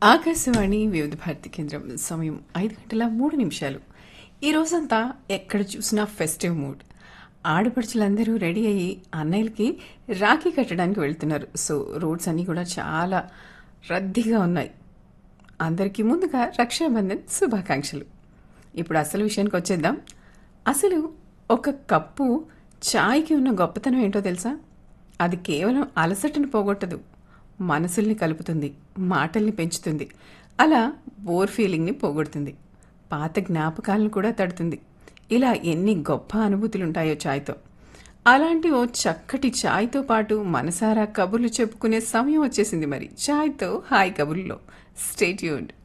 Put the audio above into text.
ఆకాశవాణి వివిధ భారతి కేంద్రం సమయం ఐదు గంటల మూడు నిమిషాలు ఈ రోజంతా ఎక్కడ చూసినా ఫెస్టివ్ మూడ్ ఆడపడుచులందరూ రెడీ అయ్యి అన్నయ్యలకి రాఖీ కట్టడానికి వెళ్తున్నారు సో రోడ్స్ అన్నీ కూడా చాలా రద్దీగా ఉన్నాయి అందరికీ ముందుగా రక్షాబంధన్ శుభాకాంక్షలు ఇప్పుడు అసలు విషయానికి వచ్చేద్దాం అసలు ఒక కప్పు చాయ్కి ఉన్న గొప్పతనం ఏంటో తెలుసా అది కేవలం అలసటను పోగొట్టదు మనసుల్ని కలుపుతుంది మాటల్ని పెంచుతుంది అలా బోర్ ఫీలింగ్ని పోగొడుతుంది పాత జ్ఞాపకాలను కూడా తడుతుంది ఇలా ఎన్ని గొప్ప అనుభూతులు ఉంటాయో చాయ్తో అలాంటి ఓ చక్కటి చాయ్తో పాటు మనసారా కబుర్లు చెప్పుకునే సమయం వచ్చేసింది మరి చాయ్తో హాయ్ కబుర్లో స్టేట్యూడ్